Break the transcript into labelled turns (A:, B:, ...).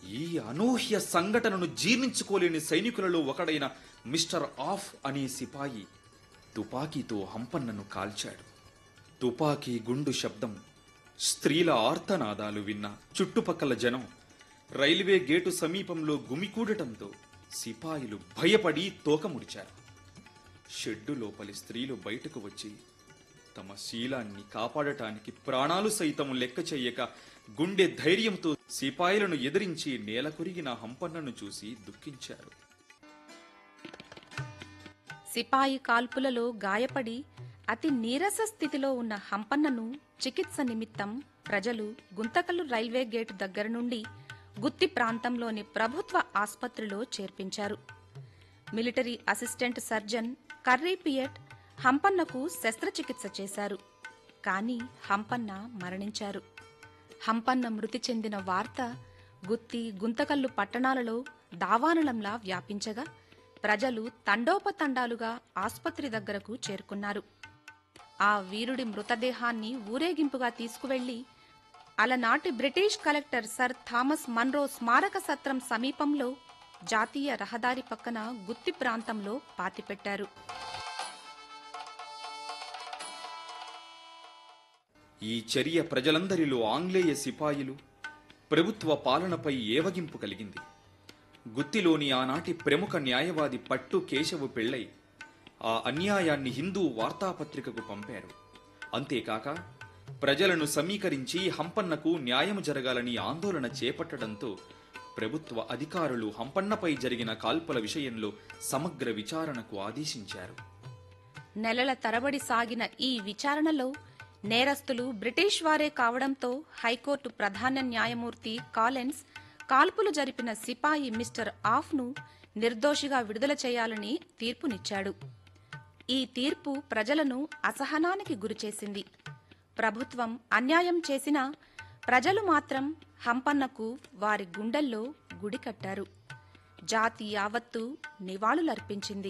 A: ఈ అనూహ్య సంఘటనను జీర్ణించుకోలేని సైనికులలో ఒకడైన mister of అనే సిపాయి తుపాకీతో హంపన్నను కాల్చాడు తుపాకీ గుండు శబ్దం స్త్రీల ఆర్తనాదాలు విన్న చుట్టుపక్కల జనం రైల్వే గేటు సమీపంలో గుమికూడటంతో సిపాయిలు భయపడి తోకముడిచారు షెడ్డు లోపలి స్త్రీలు బయటకు వచ్చి తమ శీలాన్ని కాపాడటానికి ప్రాణాలు సైతం లెక్క చెయ్యక గుండె ధైర్యంతో సిపాయిలను ఎదిరించి నేల కొరిగిన హంపన్నను చూసి దుఃఖించారు
B: సిపాయి కాల్పులలో గాయపడి అతి నీరస స్థితిలో ఉన్న హంపన్నను చికిత్స నిమిత్తం ప్రజలు గుంతకల్లు రైల్వే గేటు దగ్గర నుండి గుత్తి ప్రాంతంలోని ప్రభుత్వ ఆస్పత్రిలో చేర్పించారు మిలిటరీ అసిస్టెంట్ సర్జన్ కర్రీ పియట్ హంపన్నకు శస్త్రచికిత్స చేశారు కానీ హంపన్న మరణించారు హంపన్న మృతి చెందిన వార్త గుత్తి గుంతకల్లు పట్టణాలలో దావానలంలా వ్యాపించగా ప్రజలు తండోపతండాలుగా ఆస్పత్రి దగ్గరకు చేరుకున్నారు ఆ వీరుడి మృతదేహాన్ని ఊరేగింపుగా తీసుకువెళ్లి అలనాటి British collector sir Thomas Munro స్మారక సత్రం సమీపంలో జాతీయ రహదారి పక్కన గుత్తి ప్రాంతంలో పాతిపెట్టారు
A: ఈ చర్య ప్రజలందరిలో ఆంగ్లేయ సిపాయిలు ప్రభుత్వ పాలనపై ఏవగింపు కలిగింది గుత్తిలోని ఆనాటి ప్రముఖ న్యాయవాది పట్టు కేశవు పెళ్ళై ఆ అన్యాయాన్ని హిందూ వార్తాపత్రికకు పంపారు అంతేకాక ప్రజలను సమీకరించి హంపన్నకు న్యాయం జరగాలని ఆందోళన చేపట్టడంతో ప్రభుత్వ అధికారులు హంపన్నపై జరిగిన కాల్పుల విషయంలో సమగ్ర విచారణకు ఆదేశించారు
B: నెలల తరబడి సాగిన ఈ విచారణలో నేరస్తులు బ్రిటిష్ వారే కావడంతో హైకోర్టు ప్రధాన న్యాయమూర్తి కాలెన్స్ కాల్పులు జరిపిన సిపాయి మిస్టర్ ఆఫ్ను నిర్దోషిగా విడుదల చేయాలని తీర్పునిచ్చాడు ఈ తీర్పు ప్రజలను అసహనానికి గురిచేసింది ప్రభుత్వం అన్యాయం చేసినా ప్రజలు మాత్రం హంపన్నకు వారి గుండెల్లో గుడి కట్టారు జాతి యావత్తు నివాళులర్పించింది